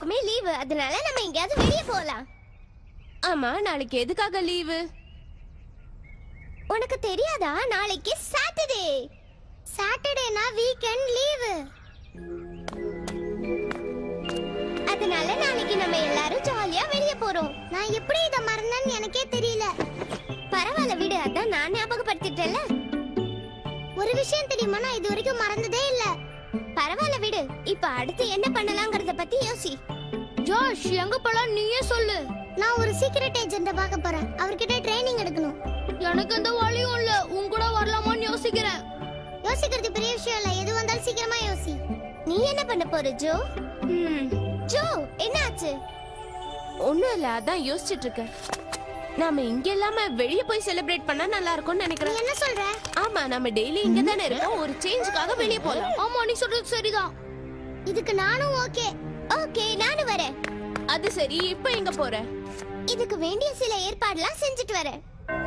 எல்லாருக்குமே லீவு அதனால நம்ம எங்கேயாவது வெளியே போகலாம் ஆமா நாளைக்கு எதுக்காக லீவு உனக்கு தெரியாதா நாளைக்கு சாட்டர்டே சாட்டர்டேனா வீக்கெண்ட் லீவு அதனால நாளைக்கு நம்ம எல்லாரும் ஜாலியா வெளிய போறோம் நான் எப்படி இத மறந்தேன்னு எனக்கே தெரியல பரவாயில்ல விடு அதான் நான் ஞாபகப்படுத்திட்டேன்ல ஒரு விஷயம் தெரியுமா நான் இது வரைக்கும் மறந்ததே இல்ல பரவாயில்ல விடு இப்ப அடுத்து என்ன பண்ணலாம்ங்கறத பத்தி யோசி ஜோஷ் எங்க போலாம் நீயே சொல்லு நான் ஒரு சீக்ரெட் ஏஜென்ட்ட பார்க்க போறேன் அவர்கிட்ட ட்ரைனிங் எடுக்கணும் எனக்கு எந்த வழியும் இல்ல உன் கூட வரலாமான்னு யோசிக்கிறேன் யோசிக்கிறது பெரிய விஷயம் இல்ல எது வந்தாலும் சீக்கிரமா யோசி நீ என்ன பண்ண போற ஜோ ம், ஜோ என்னாச்சு ஒண்ணும் இல்ல அதான் யோசிச்சுட்டு இருக்கேன் நாம இங்க இல்லாம வெளிய போய் செலிப்ரேட் பண்ணா நல்லா இருக்கும்னு நீ நினைக்கிறேன் என்ன சொல்ற ஆமா நம்ம டெய்லி இங்க தானே இருக்கோம் ஒரு சேஞ்சுக்காக வெளிய போலாம் ஆமா நீ சொல்றது சரிதான் இதுக்கு நானும் ஓகே ஓகே நானும் வரேன் அது சரி இப்ப எங்க போற இதுக்கு வேண்டிய சில ஏற்பாடுலாம் செஞ்சுட்டு வரேன்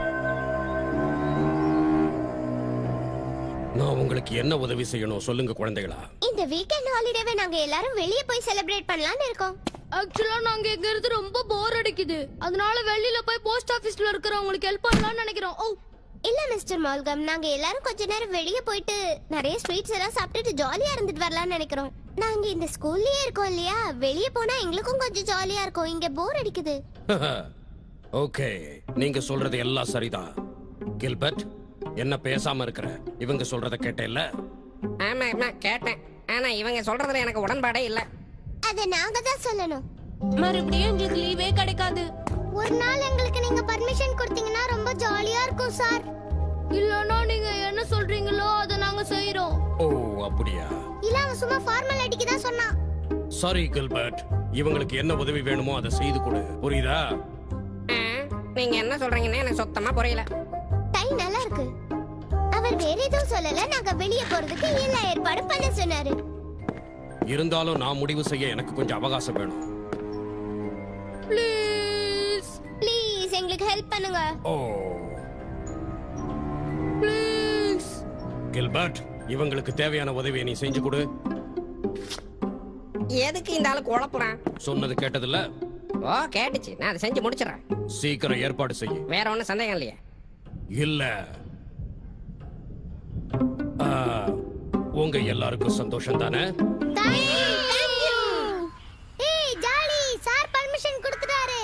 நான் உங்களுக்கு என்ன உதவி செய்யணும் சொல்லுங்க குழந்தைகளா இந்த வீக்கெண்ட் ஹாலிடேவை நாங்க எல்லாரும் வெளியே போய் செலிப்ரேட் பண்ணலாம்னு இருக்கோம் ஆக்சுவலா நாங்க இங்க இருந்து ரொம்ப போர் அடிக்குது அதனால வெளியில போய் போஸ்ட் ஆபீஸ்ல இருக்கிறவங்களுக்கு ஹெல்ப் பண்ணலாம்னு நினைக்கிறோம் ஓ இல்ல மிஸ்டர் மால்கம் நாங்க எல்லாரும் கொஞ்ச நேரம் வெளியே போயிட்டு நிறைய ஸ்வீட்ஸ் எல்லாம் சாப்பிட்டுட்டு ஜாலியா இருந்துட்டு வரலாம்னு நினைக்கிறோம் நாங்க இந்த ஸ்கூல்லயே இருக்கோம் இல்லையா வெளியே போனா எங்களுக்கும் கொஞ்சம் ஜாலியா இருக்கும் இங்க போர் அடிக்குது ஓகே நீங்க சொல்றது எல்லாம் சரிதான் கில்பர்ட் என்ன பேசாம இருக்கிற இவங்க சொல்றத கேட்டேல்ல ஆமா ஆமா கேட்டேன் ஆனா இவங்க சொல்றதுல எனக்கு உடன்பாடே இல்ல அத நாங்க தான் சொல்லணும் மறுபடியும் எங்களுக்கு லீவே கிடைக்காது ஒரு நாள் எங்களுக்கு நீங்க பர்மிஷன் கொடுத்தீங்கன்னா ரொம்ப ஜாலியா இருக்கும் சார் இல்லனா நீங்க என்ன சொல்றீங்களோ அதை நாங்க செய்யறோம் ஓ அப்படியா இல்ல அவன் சும்மா ஃபார்மாலிட்டிக்கு தான் சொன்னான் சாரி கில்பர்ட் இவங்களுக்கு என்ன உதவி வேணுமோ அதை செய்து கொடு புரியுதா ஆ, நீங்க என்ன சொல்றீங்கன்னு எனக்கு சுத்தமா புரியல டை நல்லா இருக்கு அவர் வேற எதுவும் சொல்லல நாங்க வெளியே போறதுக்கு எல்லா ஏற்பாடும் பண்ண சொன்னாரு இருந்தாலும் நான் முடிவு செய்ய எனக்கு கொஞ்சம் அவகாசம் வேணும் ப்ளீஸ் ப்ளீஸ் எங்களுக்கு ஹெல்ப் பண்ணுங்க ஓ ப்ளீஸ் கில்பர்ட் இவங்களுக்கு தேவையான உதவியை நீ செஞ்சு கொடு எதுக்கு இந்த ஆளு குழப்புறான் சொன்னது கேட்டதில்ல ஓ கேட்டுச்சு நான் அதை செஞ்சு முடிச்சிடறேன் சீக்கிரம் ஏற்பாடு செய்ய வேற ஒண்ணும் சந்தேகம் இல்லையே இல்ல ஆ, உங்க எல்லாருக்கும் சந்தோஷம் தானே தேங்க்யூ ஏய் ஜாலி சார் பர்மிஷன் கொடுத்துட்டாரு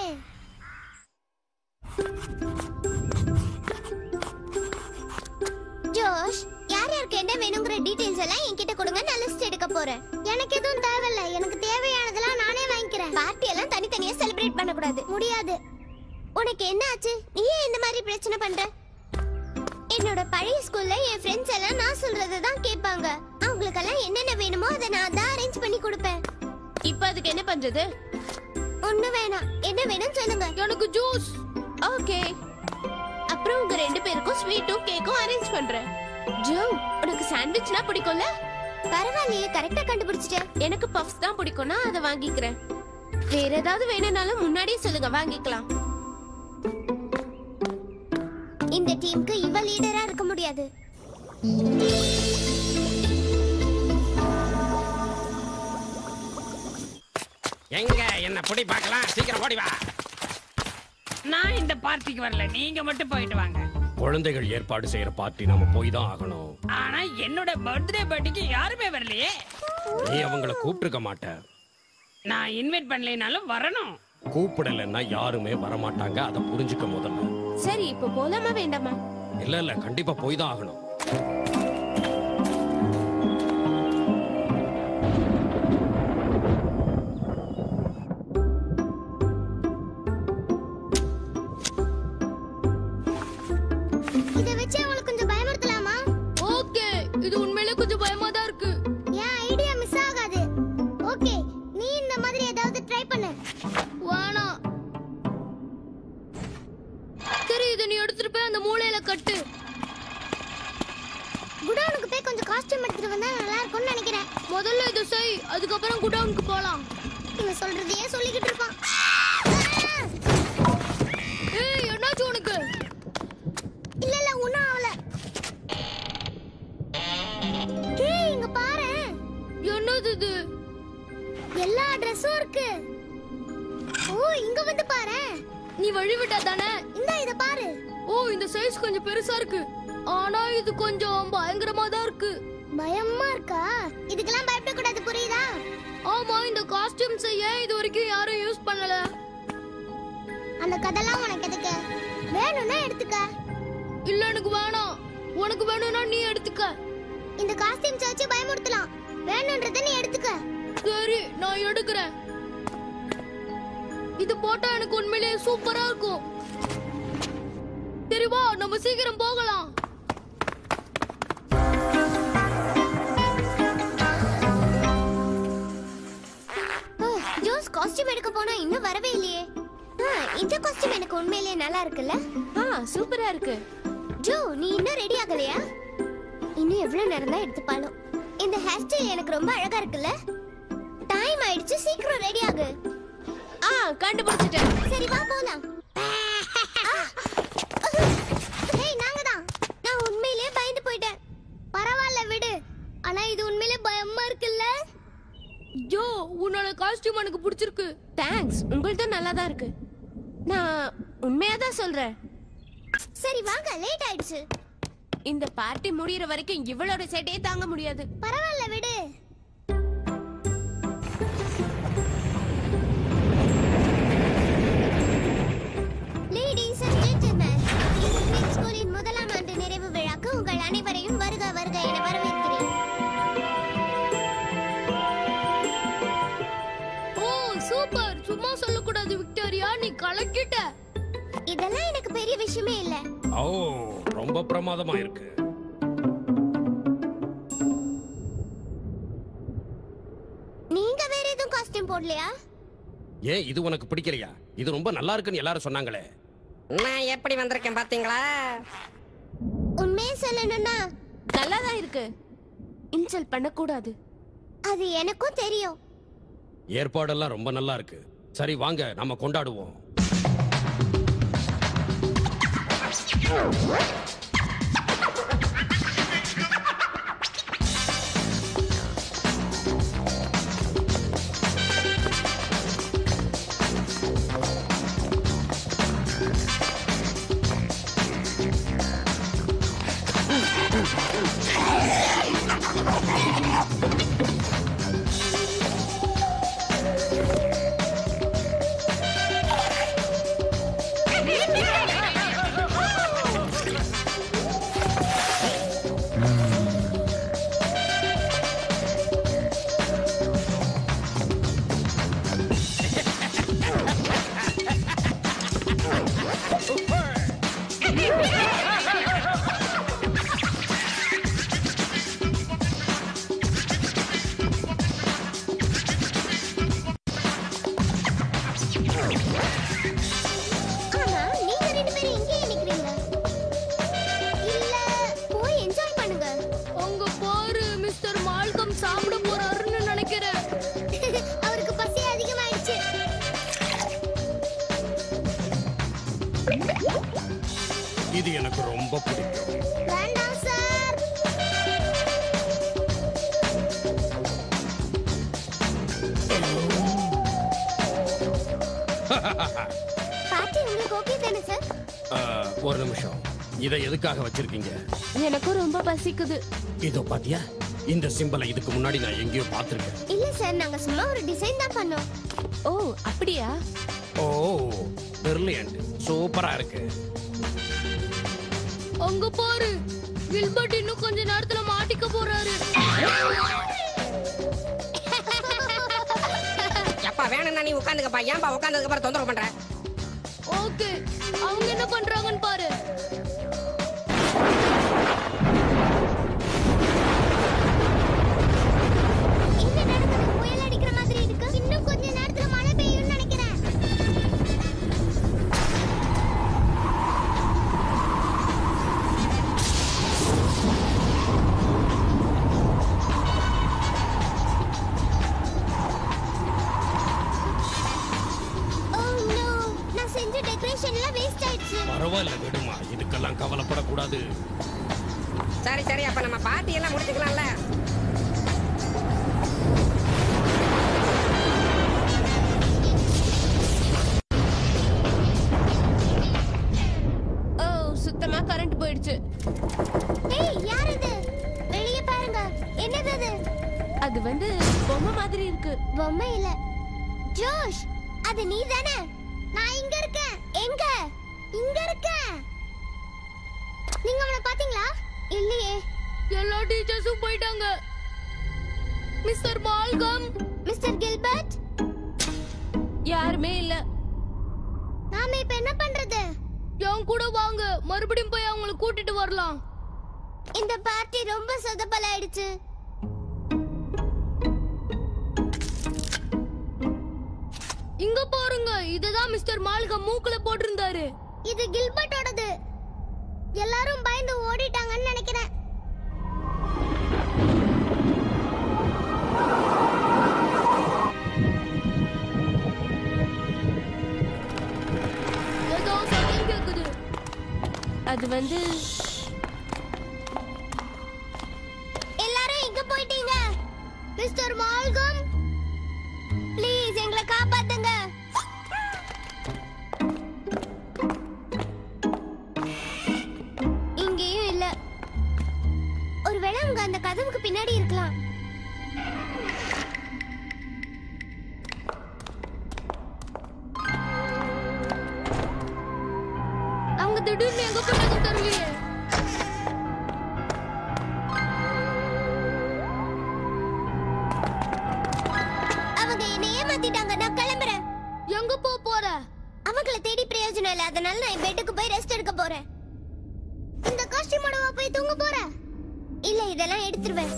ஜோஷ் யார் யாருக்கு என்ன வேணுங்கிற டீடைல்ஸ் எல்லாம் என்கிட்ட கொடுங்க நான் லிஸ்ட் எடுக்க போறேன் எனக்கு எதுவும் தேவையில்ல எனக்கு தேவையானதெல்லாம் நானே வாங்கிக்கிறேன் பார்ட்டி எல்லாம் தனித்தனியா செலிப்ரேட் பண்ண கூடாது முடியாது உனக்கு என்ன ஆச்சு நீ ஏன் இந்த மாதிரி பிரச்சனை பண்ற என்னோட பழைய ஸ்கூல்ல என் ஃப்ரெண்ட்ஸ் எல்லாம் நான் சொல்றதை தான் கேட்பாங்க அவங்களுக்கெல்லாம் என்னென்ன வேணுமோ அதை நான் தான் அரேஞ்ச் பண்ணி கொடுப்பேன் இப்ப அதுக்கு என்ன பண்றது ஒண்ணு வேணாம் என்ன வேணும் சொல்லுங்க எனக்கு ஜூஸ் ஓகே அப்புறம் உங்க ரெண்டு பேருக்கும் ஸ்வீட்டும் கேக்கும் அரேஞ்ச் பண்றேன் ஜோ உனக்கு சாண்ட்விச்னா பிடிக்கும்ல பரவாயில்லையே கரெக்டா கண்டுபிடிச்சிட்டேன் எனக்கு பஃப்ஸ் தான் பிடிக்கும்னா அதை வாங்கிக்கிறேன் வேற ஏதாவது வேணும்னாலும் முன்னாடியே சொல்லுங்க வாங்கிக்கலாம் இந்த டீமுக்கு இவ லீடரா இருக்க முடியாது எங்க என்ன புடி பார்க்கலாம் சீக்கிரம் ஓடி வா நான் இந்த பார்ட்டிக்கு வரல நீங்க மட்டும் போயிட்டு வாங்க குழந்தைகள் ஏற்பாடு செய்யற பார்ட்டி நாம போய் தான் ஆகணும் ஆனா என்னோட பர்த்டே பார்ட்டிக்கு யாருமே வரலையே நீ அவங்கள கூப்பிட்டுருக்க மாட்ட நான் இன்வைட் பண்ணலைனாலும் வரணும் கூப்பிடலைன்னா யாருமே வரமாட்டாங்க அதை புரிஞ்சுக்க முதல்ல சரி இப்ப போலாமா வேண்டாமா இல்ல இல்ல கண்டிப்பா போய் தான் ஆகணும் இத வச்சு அவங்களுக்கு கொஞ்சம் பயமுறுத்தலாமா ஓகே இது உண்மையிலே கொஞ்சம் பயமா தான் இருக்கு என் ஐடியா மிஸ் ஆகாது ஓகே நீ இந்த மாதிரி ஏதாவது ட்ரை பண்ணு வேணாம் சரி இதை நீ எடுத்துட்டு போய் அந்த மூலையில கட்டு குடோனுக்கு போய் கொஞ்சம் காஸ்டியூம் எடுத்துட்டு வந்தா நல்லா இருக்கும்னு நினைக்கிறேன் முதல்ல இதை செய் அதுக்கப்புறம் குடவுனுக்கு போலாம் இவன் சொல்றதையே சொல்லிக்கிட்டு இருப்பான் ஏய் என்னாச்சு உனக்கு இல்ல இல்ல ஒண்ணும் ஆகல ஏய் இங்க பாரு என்னது இது எல்லா எல்லா ட்ரெஸ்ஸும் இருக்கு ஓ இங்க வந்து பாரு நீ வழி விட்டா தானே இந்த இத பாரு ஓ இந்த சைஸ் கொஞ்சம் பெருசா இருக்கு ஆனா இது கொஞ்சம் பயங்கரமா தான் இருக்கு பயமா இருக்கா இதுக்கெல்லாம் பயப்பட கூடாது புரியுதா ஆமா இந்த காஸ்டியூம் செய்ய இது வரைக்கும் யாரும் யூஸ் பண்ணல அந்த கதெல்லாம் உனக்கு எதுக்கு வேணும்னா எடுத்துக்க இல்ல எனக்கு வேணாம் உனக்கு வேணும்னா நீ எடுத்துக்க இந்த காஸ்டியூம்ஸ் வச்சு பயமுறுத்தலாம் வேணும்ன்றத நீ எடுத்துக்க சரி நான் எடுக்கிறேன் இது போட்டா எனக்கு உண்மையிலேயே சூப்பரா இருக்கும் சரி வா நம்ம சீக்கிரம் போகலாம் ஓ, ஜோஸ் காஸ்டியூம் எடுக்க போனா இன்னும் வரவே இல்லையே ஆ, இந்த காஸ்டியூம் எனக்கு உண்மையிலேயே நல்லா இருக்குல்ல ஆ சூப்பரா இருக்கு ஜோ நீ இன்னும் ரெடி ஆகலையா இன்னும் எவ்வளவு நேரம் தான் எடுத்துப்பாலும் இந்த ஹேர் ஸ்டைல் எனக்கு ரொம்ப அழகா இருக்குல்ல டைம் ஆயிடுச்சு சீக்கிரம் ரெடி ஆகு ஆ கண்டுபிடிச்சிட்டேன் சரி வா போலாம் ஹேய் நாங்க தான் நான் உண்மையிலேயே பயந்து போயிட்டேன் பரவாயில்ல விடு ஆனா இது உண்மையிலேயே பயமா இருக்குல்ல ஜோ உன்னோட காஸ்டியூம் எனக்கு பிடிச்சிருக்கு தேங்க்ஸ் உங்கள்ட்ட நல்லா தான் இருக்கு நான் உண்மையா தான் சொல்றேன் சரி வாங்க லேட் ஆயிடுச்சு இந்த பார்ட்டி முடியற வரைக்கும் இவளோட சேட்டையே தாங்க முடியாது பரவாயில்ல விடு லேடிஸ் அண்ட் ஜென்டில்மேன் ஈஸ்ட் ஸ்கூலின் முதலாம் ஆண்டு நிறைவு விழாக்கு உங்கள் அனைவரையும் வருக வருக என வரவேற்கிறேன் ஓ சூப்பர் சும்மா சொல்லக்கூடாது விக்டோரியா நீ கலக்கிட்ட இதெல்லாம் எனக்கு பெரிய விஷயமே இல்ல ஓ ரொம்ப பிரமாதமா இருக்கு நீங்க வேற எதுவும் காஸ்டியூம் போடலையா ஏன் இது உனக்கு பிடிக்கலையா இது ரொம்ப நல்லா இருக்குன்னு எல்லாரும் சொன்னாங்களே நான் எப்படி வந்திருக்கேன் பாத்தீங்களா உண்மையை சொல்லணும்னா நல்லா தான் இருக்கு இன்சல்ட் பண்ணக்கூடாது அது எனக்கும் தெரியும் ஏற்பாடெல்லாம் ரொம்ப நல்லா இருக்கு சரி வாங்க நாம கொண்டாடுவோம் ஆனா நீங்க ரெண்டு பேரும் இங்கேயே நிக்கிறீங்க இல்ல போய் என்ஜாய் பண்ணுங்க அங்க பாரு மிஸ்டர் மால்கம் சாப்பிட போறாருன்னு நினைக்கிறேன் அவருக்கு பசி அதிகமாயிடுச்சு இது எனக்கு ரொம்ப பிடிக்கும் வேண்டாம் சார் பாட்டி உங்களுக்கு ஓகே தானே சார் ஆ, ஒரு நிமிஷம் இதை எதுக்காக வச்சிருக்கீங்க எனக்கும் ரொம்ப பசிக்குது இதோ பாத்தியா இந்த சிம்பலை இதுக்கு முன்னாடி நான் எங்கேயோ பார்த்திருக்கேன் இல்ல சார் நாங்க சும்மா ஒரு டிசைன் தான் பண்ணோம் ஓ அப்படியா ஓ பிரில்லியன்ட் சூப்பரா இருக்கு அங்க பாரு கில்பர்ட் இன்னும் கொஞ்ச நேரத்துல மாட்டிக்க போறாரு எப்பா வேணும்னா நீ உட்காந்துக்கப்பா ஏன்பா உட்காந்ததுக்கு அப்புறம் தொந்தரவு பண்ற ஓகே அவங்க என்ன பண்றாங்கன்னு பாரு என்ன நடக்குது புயல் அடிக்கிற மாதிரி இருக்கு இன்னும் கொஞ்ச நேரத்துல மழை பெய்யும்னு நினைக்கிறேன் Oh no! நான் செஞ்ச டெக்கரேஷன் எல்லாம் வேஸ்ட் ஆயிடுச்சு பரவாயில்ல விடுமா அது வந்து பொம்மை மாதிரி இருக்கு பொம்மை இல்ல ஜோஷ் அது நீ தானே நான் இங்க இருக்கேன் எங்க இங்க இருக்கேன் நீங்க அவனை பாத்தீங்களா இல்லையே எல்லா டீச்சர்ஸும் போயிட்டாங்க மிஸ்டர் மால்கம் மிஸ்டர் கில்பர்ட் யாருமே இல்ல நாம இப்ப என்ன பண்றது என் கூட வாங்க மறுபடியும் போய் அவங்கள கூட்டிட்டு வரலாம் இந்த பார்ட்டி ரொம்ப சொதப்பல் ஆயிடுச்சு இங்க பாருங்க இதுதான் மிஸ்டர் மால்கம் மூக்குல போட்டிருந்தாரு இது கில்பர்ட்டோடது எல்லாரும் பயந்து ஓடிட்டாங்கன்னு நினைக்கிறேன் ஏதோ சத்தம் கேக்குது அது வந்து எல்லாரும் எங்க போயிட்டீங்க மிஸ்டர் மால்கம் ப்ளீஸ் எங்களை காப்பாத்துங்க இங்கேயும் இல்ல ஒருவேளை அவங்க அந்த கதவுக்கு பின்னாடி இருக்கலாம் அவங்க திடீர்னு எங்க போனாங்க தெரியலையே அவங்க என்னை ஏமாத்திட்டாங்க நான் கிளம்புறேன் எங்க போ போற அவங்கள தேடி பிரயோஜனம் இல்ல அதனால நான் என் பெட்டுக்கு போய் ரெஸ்ட் எடுக்க போறேன் இந்த காஸ்டியூமோட போய் தூங்க போறேன் இல்ல இதெல்லாம் எடுத்துருவேன்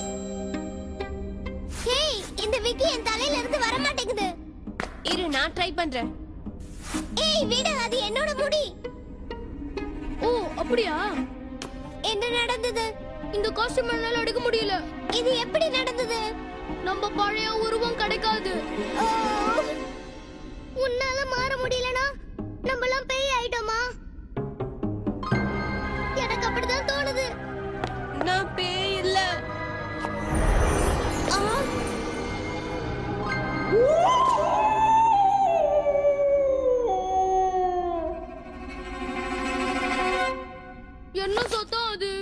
ஹேய் இந்த விக்கி என் தலையில இருந்து வர மாட்டேங்குது இரு நான் ட்ரை பண்றேன் ஏய் விடு அது என்னோட முடி ஓ அப்படியா என்ன நடந்தது இந்த காஸ்டியூம் என்னால எடுக்க முடியல இது எப்படி நடந்தது நம்ம பழைய உருவம் கிடைக்காது ஓ! உன்னால மாற முடியலனா நம்மலாம் பேய் ஆயிட்டோமா எனக்கு அப்படிதான் தோணுது நான் பேய் இல்ல ஆ! என்ன சத்தம் அது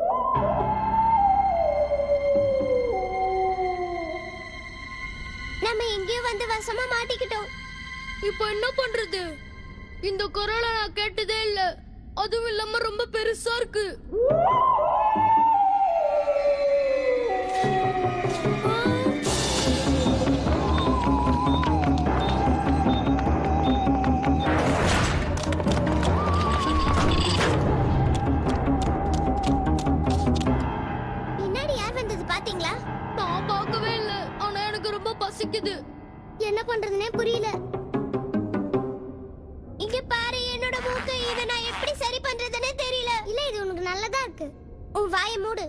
நம்ம எங்கேயோ வந்து வசமா மாட்டிக்கிட்டோம் இப்போ என்ன பண்றது இந்த குரலை நான் கேட்டதே இல்ல அதுவும் இல்லாம ரொம்ப பெருசா இருக்கு பின்னாடி யார் வந்தது பாத்தீங்களா நான் பார்க்கவே இல்ல ஆனா எனக்கு ரொம்ப பசிக்குது என்ன பண்றதுனே புரியல இங்க பாரு என்னோட மூக்கு இத நான் எப்படி சரி பண்றதுனே தெரியல இல்ல இது உனக்கு நல்லதா இருக்கு உன் வாயை மூடு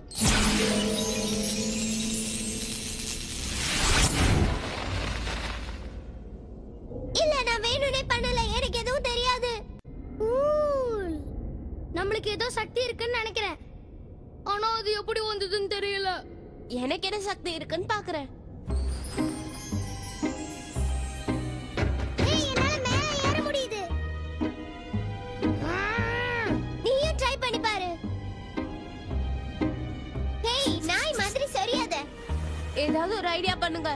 இல்ல நான் வேணும்னே பண்ணல எனக்கு எதுவும் தெரியாது ஊல். நம்மளுக்கு ஏதோ சக்தி இருக்குன்னு நினைக்கிறேன் ஆனா அது எப்படி வந்ததுன்னு தெரியல எனக்கு என்ன சக்தி இருக்குன்னு பாக்குறேன் ஏய், என்னால மேல ஏற முடியுது நீயும் ட்ரை பண்ணி பாரு ஹேய் நாய் மாதிரி சரியாத ஏதாவது ஒரு ஐடியா பண்ணுங்க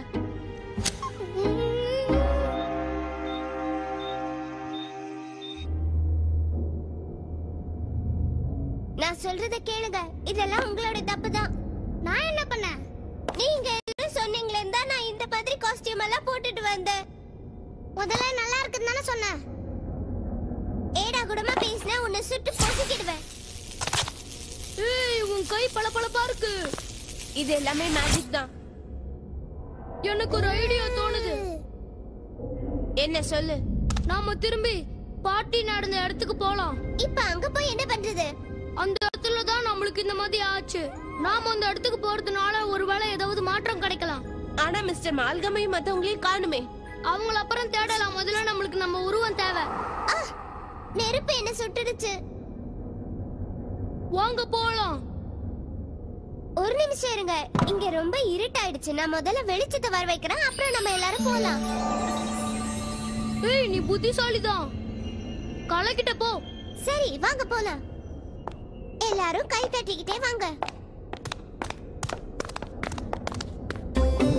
நான் சொல்றத கேளுங்க இதெல்லாம் உங்களோட தப்பு தான் நான் என்ன பண்ணேன் நீங்க எதுவும் சொன்னீங்களே தான் நான் இந்த மாதிரி காஸ்டியூம் எல்லாம் போட்டுட்டு வந்தேன் முதல்ல நல்லா இருக்குன்னு தானே சொன்னேன் ஏடா கூடமா பேசினா உன்னை சுட்டு பொசுக்கிடுவேன் ஏய் உன் கை பளபளப்பா இருக்கு இது எல்லாமே மேஜிக் தான் எனக்கு ஒரு ஐடியா தோணுது என்ன சொல்லு நாம திரும்பி பார்ட்டி நடந்த இடத்துக்கு போலாம் இப்ப அங்க போய் என்ன பண்றது அந்த இடத்துல தான் நம்மளுக்கு இந்த மாதிரி ஆச்சு நாம அந்த இடத்துக்கு போறதுனால ஒருவேளை ஏதாவது மாற்றம் கிடைக்கலாம் ஆனா மிஸ்டர் மால்கமையும் மத்தவங்களையும் காணுமே அவங்கள அப்புறம் தேடலாம் முதல்ல நம்மளுக்கு நம்ம உருவம் தேவை ஆ, நெருப்பு என்ன சுட்டுடுச்சு வாங்க போலாம் ஒரு நிமிஷம் இருங்க இங்க ரொம்ப இருட்டாயிடுச்சு நான் முதல்ல வெளிச்சத்தை வர வைக்கிறேன் அப்புறம் நம்ம எல்லாரும் போலாம் ஏய் நீ புத்திசாலிதான் கலக்கிட்ட போ சரி வாங்க போலாம் எல்லாரும் கை தட்டிக்கிட்டே வாங்க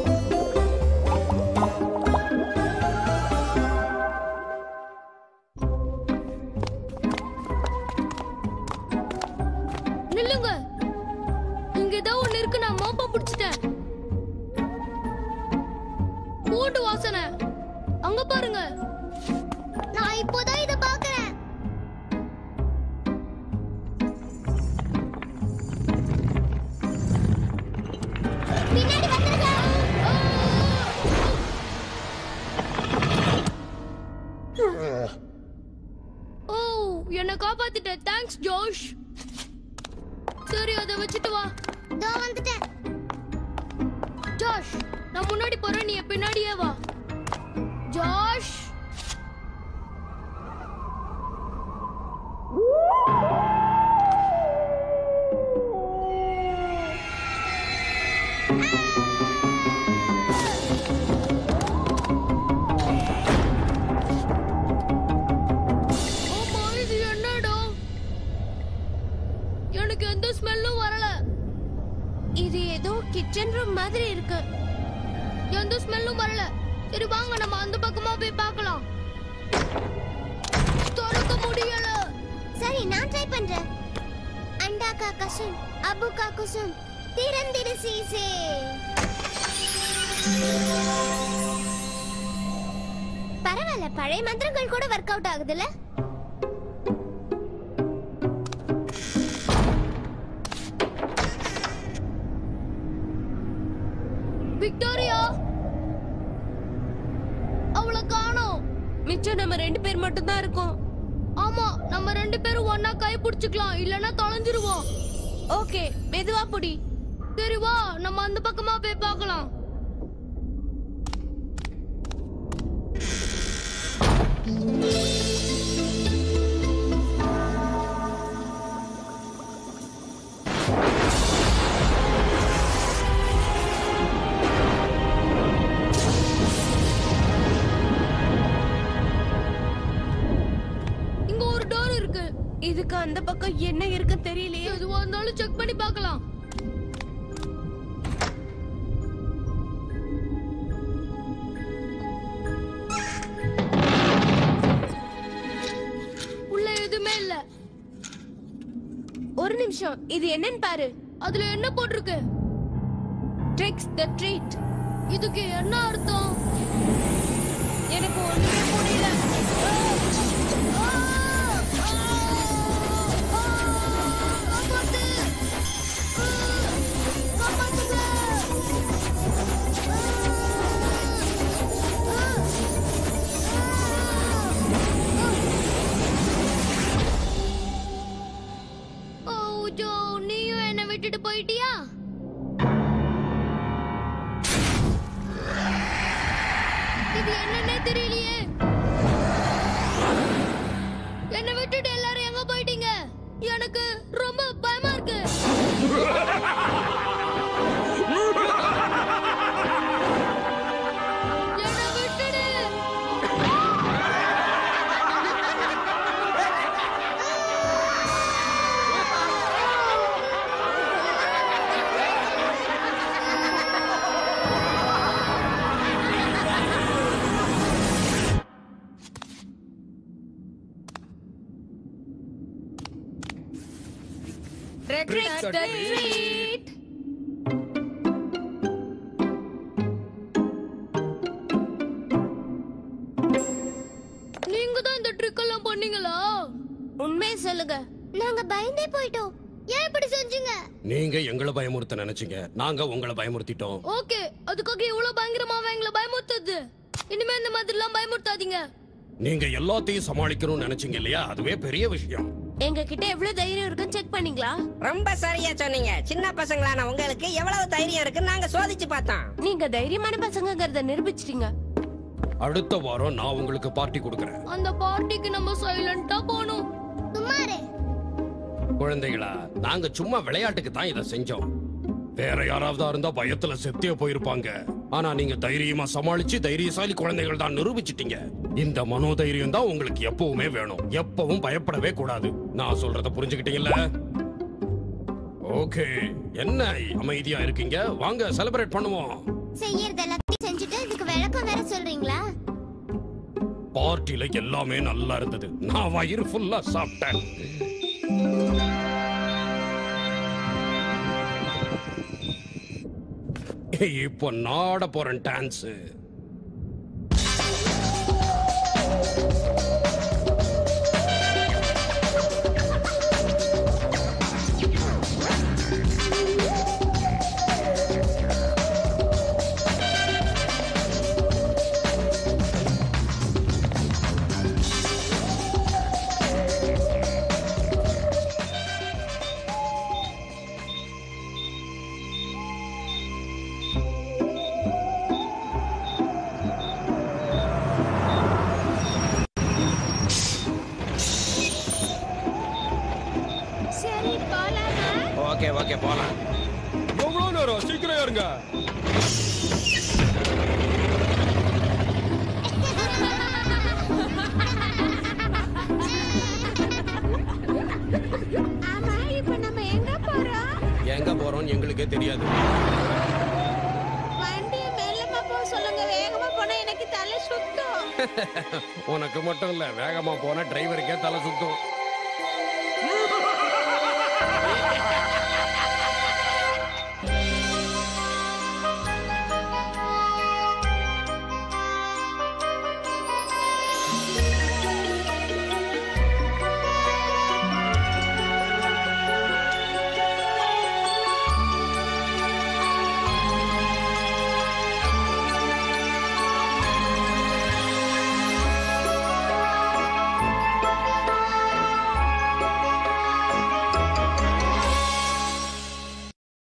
காப்பாத்திட்ட தேங்க்ஸ் ஜோஷ் சரி அதை வச்சுட்டு வா இதோ வந்துட்டேன் ஜோஷ் நான் முன்னாடி போறேன் நீ என் பின்னாடியே வா ஜோஷ் ஆமா, இது என்னடா எனக்கு எந்த ஸ்மெல்லும் வரல இது ஏதோ கிச்சன் ரூம் மாதிரி இருக்கு எந்த ஸ்மெல்லும் வரல சரி வாங்க நம்ம அந்த பக்கமா போய் பார்க்கலாம் திறக்க முடியல சரி நான் ட்ரை பண்றேன் அண்டா கா கசும் அபு கா குசும் திறந்திரு சீசே பரவாயில்ல பழைய மந்திரங்கள் கூட ஒர்க் அவுட் ஆகுதுல்ல விக்டோரியா அவளை காணோம் மிச்சம் நம்ம ரெண்டு பேர் மட்டும் தான் இருக்கோம் ஆமா நம்ம ரெண்டு பேரும் ஒன்னா கை பிடிச்சுக்கலாம் இல்லனா தொலைஞ்சிருவோம் ஓகே மெதுவா புடி சரி வா நம்ம அந்த பக்கமா போய் பார்க்கலாம் இங்க ஒரு டோர் இருக்கு இதுக்கு அந்த பக்கம் என்ன இருக்கு தெரியலையே எதுவா இருந்தாலும் செக் பண்ணி பார்க்கலாம் உள்ள எதுவுமே இல்ல ஒரு நிமிஷம் இது என்னன்னு பாரு அதுல என்ன போட்டிருக்கு ட்ரிக்ஸ் த ட்ரீட் இதுக்கு என்ன அர்த்தம் எனக்கு ஒண்ணுமே புரியல ஓ ஜோ நீயும் என்ன விட்டுட்டு போயிட்டியா இது என்னன்னே தெரியலையே என்ன விட்டுட்டு எல்லாரும் எங்க போயிட்டீங்க எனக்கு ரொம்ப பயமா இருக்கு என்னை விட்டுடு ட்ரிக்ஸ் த ட்ரீட் நீங்க தான் இந்த ட்ரிக் எல்லாம் பண்ணீங்களா உண்மையை சொல்லுங்க நாங்க பயந்தே போயிட்டோம் ஏன் இப்படி செஞ்சீங்க நீங்க எங்களை பயமுறுத்த நினைச்சீங்க நாங்க உங்களை பயமுறுத்திட்டோம் ஓகே அதுக்காக இவ்வளவு பயங்கரமாவா எங்களை பயமுறுத்துது இனிமே இந்த மாதிரி எல்லாம் பயமுறுத்தாதீங்க நீங்க எல்லாத்தையும் சமாளிக்கணும்னு நினைச்சீங்க இல்லையா அதுவே பெரிய விஷயம் எங்க கிட்ட எவ்வளவு தைரியம் இருக்குன்னு செக் பண்ணீங்களா ரொம்ப சரியா சொன்னீங்க சின்ன பசங்களான உங்களுக்கு எவ்வளவு தைரியம் இருக்குன்னு நாங்க சோதிச்சு பார்த்தோம் நீங்க தைரியமான பசங்கங்கறத நிரூபிச்சிட்டீங்க அடுத்த வாரம் நான் உங்களுக்கு பார்ட்டி கொடுக்கறேன் அந்த பார்ட்டிக்கு நம்ம சைலண்டா போகணும் சுமாரு குழந்தைகளா நாங்க சும்மா விளையாட்டுக்கு தான் இதை செஞ்சோம் வேற யாராவது இருந்தா பயத்துல செத்தே போயிருப்பாங்க ஆனா நீங்க தைரியமா சமாளிச்சு தைரியசாலி குழந்தைகள் தான் நிரூபிச்சிட்டீங்க இந்த மனோதைரியம் தான் உங்களுக்கு எப்பவுமே வேணும் எப்பவும் பயப்படவே கூடாது நான் சொல்றத புரிஞ்சுக்கிட்டீங்கல்ல ஓகே என்ன அமைதியா இருக்கீங்க வாங்க செலிப்ரேட் பண்ணுவோம் செய்யறது எல்லாத்தையும் செஞ்சுட்டு இதுக்கு விளக்கம் வேற சொல்றீங்களா பார்ட்டில எல்லாமே நல்லா இருந்தது நான் வயிறு ஃபுல்லா சாப்பிட்டேன் இப்போ நாட போறேன் டான்ஸ் ஆமா இப்ப நம்ம எங்க போறோம் எங்க போறோம்னு எங்களுக்கே தெரியாது வண்டியை மெல்லமா போக சொல்லுங்க வேகமா போனா எனக்கு தலை சுத்தம் உனக்கு மட்டும் இல்ல வேகமா போனா டிரைவருக்கே தலை சுத்தும்